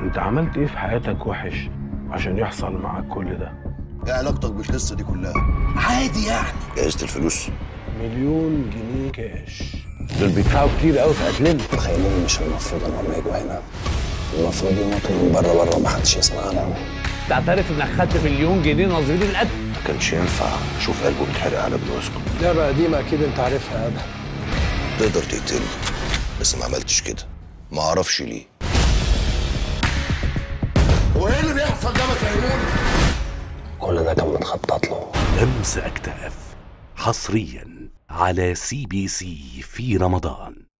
انت عملت ايه في حياتك وحش عشان يحصل معاك كل ده ايه علاقتك بالقصه دي كلها عادي يعني جهزت الفلوس مليون جنيه كاش دول بيدفعوا كتير قوي في قتلنا تخيلوني مش المفروض انهم يجوا هنا المفروض يموتوا من بره بره ما حدش يسمع عنهم تعترف انك خدت مليون جنيه نظير القتل ما كانش ينفع اشوف قلبه بيتحرق على ابن واسكت لعبة قديمة أكيد أنت عارفها يا أدهم تقدر تقتلني بس ما عملتش كده ما اعرفش ليه هو ايه اللي بيحصل ده ما تفهموني كل ده كان متخطط له لمس أكتاف حصريا على سي بي سي في رمضان